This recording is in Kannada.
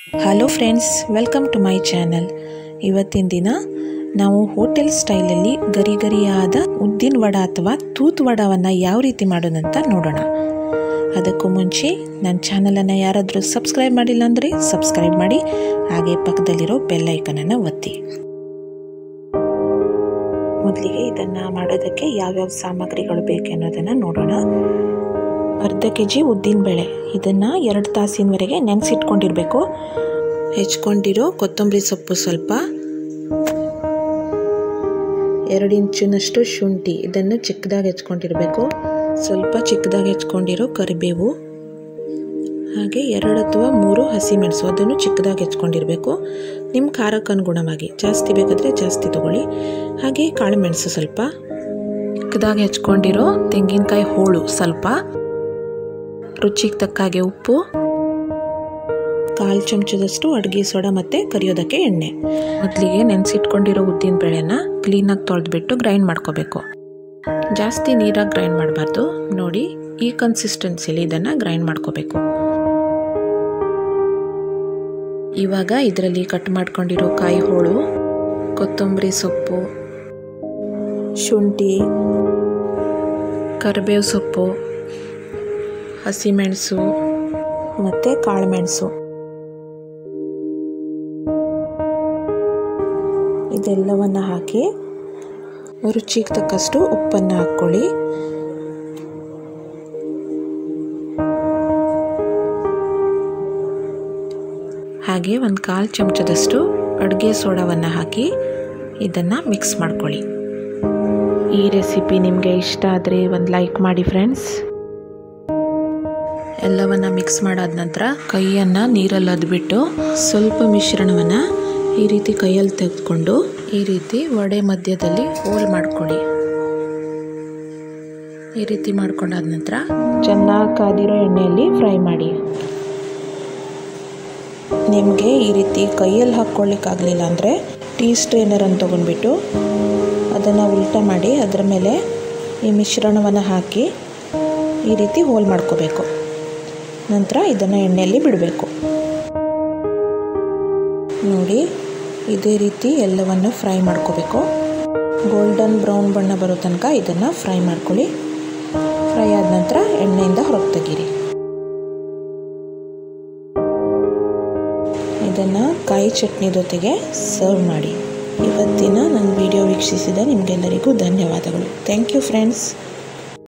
hello friends welcome to my channel ಇವತ್ತಿನ ದಿನ ನಾವು ಹೋಟೆಲ್ ಸ್ಟೈಲಲ್ಲಿ ಗರಿ ಗರಿಯಾದ ಉದ್ದಿನ ವಡ ಅಥವಾ ತೂತ್ ವಡವನ್ನು ಯಾವ ರೀತಿ ಮಾಡೋದಂತ ನೋಡೋಣ ಅದಕ್ಕೂ ಮುಂಚೆ ನನ್ನ ಚಾನಲನ್ನು ಯಾರಾದರೂ ಸಬ್ಸ್ಕ್ರೈಬ್ ಮಾಡಿಲ್ಲ ಅಂದರೆ ಸಬ್ಸ್ಕ್ರೈಬ್ ಮಾಡಿ ಹಾಗೆ ಪಕ್ಕದಲ್ಲಿರೋ ಬೆಲ್ ಐಕನನ್ನು ಒತ್ತಿ ಮೊದಲಿಗೆ ಇದನ್ನು ಮಾಡೋದಕ್ಕೆ ಯಾವ್ಯಾವ ಸಾಮಗ್ರಿಗಳು ಬೇಕೆನ್ನೋದನ್ನು ನೋಡೋಣ ಅರ್ಧ ಕೆ ಜಿ ಉದ್ದಿನಬೇಳೆ ಇದನ್ನು ಎರಡು ತಾಸಿನವರೆಗೆ ನೆನೆಸಿಟ್ಕೊಂಡಿರಬೇಕು ಹೆಚ್ಕೊಂಡಿರೋ ಕೊತ್ತಂಬರಿ ಸೊಪ್ಪು ಸ್ವಲ್ಪ ಎರಡು ಇಂಚಿನಷ್ಟು ಶುಂಠಿ ಇದನ್ನು ಚಿಕ್ಕದಾಗಿ ಹೆಚ್ಕೊಂಡಿರಬೇಕು ಸ್ವಲ್ಪ ಚಿಕ್ಕದಾಗಿ ಹೆಚ್ಕೊಂಡಿರೋ ಕರಿಬೇವು ಹಾಗೆ ಎರಡು ಅಥವಾ ಮೂರು ಹಸಿಮೆಣಸು ಅದನ್ನು ಚಿಕ್ಕದಾಗಿ ಹೆಚ್ಕೊಂಡಿರಬೇಕು ನಿಮ್ಮ ಖಾರಕ್ಕೆ ಅನುಗುಣವಾಗಿ ಜಾಸ್ತಿ ಬೇಕಾದರೆ ಜಾಸ್ತಿ ತಗೊಳ್ಳಿ ಹಾಗೆ ಕಾಳುಮೆಣಸು ಸ್ವಲ್ಪ ಚಿಕ್ಕದಾಗಿ ಹೆಚ್ಕೊಂಡಿರೋ ತೆಂಗಿನಕಾಯಿ ಹೋಳು ಸ್ವಲ್ಪ ರುಚಿಗೆ ತಕ್ಕ ಹಾಗೆ ಉಪ್ಪು ಕಾಲು ಚಮಚದಷ್ಟು ಅಡುಗೆ ಸೋಡಾ ಮತ್ತು ಕರಿಯೋದಕ್ಕೆ ಎಣ್ಣೆ ಮೊದಲಿಗೆ ನೆನೆಸಿಟ್ಕೊಂಡಿರೋ ಉದ್ದಿನ ಬೇಳೆನ ಕ್ಲೀನಾಗಿ ತೊಳೆದ್ಬಿಟ್ಟು ಗ್ರೈಂಡ್ ಮಾಡ್ಕೋಬೇಕು ಜಾಸ್ತಿ ನೀರಾಗಿ ಗ್ರೈಂಡ್ ಮಾಡಬಾರ್ದು ನೋಡಿ ಈ ಕನ್ಸಿಸ್ಟೆನ್ಸಿಲಿ ಇದನ್ನು ಗ್ರೈಂಡ್ ಮಾಡ್ಕೋಬೇಕು ಇವಾಗ ಇದರಲ್ಲಿ ಕಟ್ ಮಾಡ್ಕೊಂಡಿರೋ ಕಾಯಿ ಹೋಳು ಕೊತ್ತಂಬರಿ ಸೊಪ್ಪು ಶುಂಠಿ ಕರಿಬೇವು ಸೊಪ್ಪು ಹಸಿಮೆಣಸು ಮತ್ತು ಕಾಳುಮೆಣಸು ಇದೆಲ್ಲವನ್ನು ಹಾಕಿ ರುಚಿಗೆ ತಕ್ಕಷ್ಟು ಉಪ್ಪನ್ನು ಹಾಕ್ಕೊಳ್ಳಿ ಹಾಗೆ ಒಂದು ಕಾಲು ಚಮಚದಷ್ಟು ಅಡುಗೆ ಸೋಡಾವನ್ನು ಹಾಕಿ ಇದನ್ನು ಮಿಕ್ಸ್ ಮಾಡ್ಕೊಳ್ಳಿ ಈ ರೆಸಿಪಿ ನಿಮಗೆ ಇಷ್ಟ ಆದರೆ ಒಂದು ಲೈಕ್ ಮಾಡಿ ಫ್ರೆಂಡ್ಸ್ ಎಲ್ಲವನ್ನು ಮಿಕ್ಸ್ ಮಾಡಾದ ನಂತರ ಕೈಯನ್ನು ನೀರಲ್ಲಿ ಅದ್ಬಿಟ್ಟು ಸ್ವಲ್ಪ ಮಿಶ್ರಣವನ್ನು ಈ ರೀತಿ ಕೈಯಲ್ಲಿ ತೆಗೆದುಕೊಂಡು ಈ ರೀತಿ ವಡೆ ಮಧ್ಯದಲ್ಲಿ ಹೋಲ್ ಮಾಡ್ಕೊಳ್ಳಿ ಈ ರೀತಿ ಮಾಡ್ಕೊಂಡಾದ ನಂತರ ಚೆನ್ನಾಗಿ ಕಾದಿರೋ ಎಣ್ಣೆಯಲ್ಲಿ ಫ್ರೈ ಮಾಡಿ ನಿಮಗೆ ಈ ರೀತಿ ಕೈಯಲ್ಲಿ ಹಾಕ್ಕೊಳ್ಳಿಕ್ಕಾಗಲಿಲ್ಲ ಅಂದರೆ ಟೀ ಸ್ಟ್ರೈನರನ್ನು ತೊಗೊಂಡ್ಬಿಟ್ಟು ಅದನ್ನು ಉಲ್ಟ ಮಾಡಿ ಅದರ ಮೇಲೆ ಈ ಮಿಶ್ರಣವನ್ನು ಹಾಕಿ ಈ ರೀತಿ ಹೋಲ್ ಮಾಡ್ಕೋಬೇಕು ನಂತರ ಇದನ್ನು ಎಣ್ಣೆಯಲ್ಲಿ ಬಿಡಬೇಕು ನೋಡಿ ಇದೇ ರೀತಿ ಎಲ್ಲವನ್ನು ಫ್ರೈ ಮಾಡ್ಕೋಬೇಕು ಗೋಲ್ಡನ್ ಬ್ರೌನ್ ಬಣ್ಣ ಬರೋ ತನಕ ಇದನ್ನು ಫ್ರೈ ಮಾಡ್ಕೊಳ್ಳಿ ಫ್ರೈ ಆದ ನಂತರ ಎಣ್ಣೆಯಿಂದ ಹೊರಗೆ ತೆಗೀರಿ ಇದನ್ನು ಕಾಯಿ ಚಟ್ನಿ ಜೊತೆಗೆ ಸರ್ವ್ ಮಾಡಿ ಇವತ್ತಿನ ನನ್ನ ವಿಡಿಯೋ ವೀಕ್ಷಿಸಿದ ನಿಮಗೆಲ್ಲರಿಗೂ ಧನ್ಯವಾದಗಳು ಥ್ಯಾಂಕ್ ಯು ಫ್ರೆಂಡ್ಸ್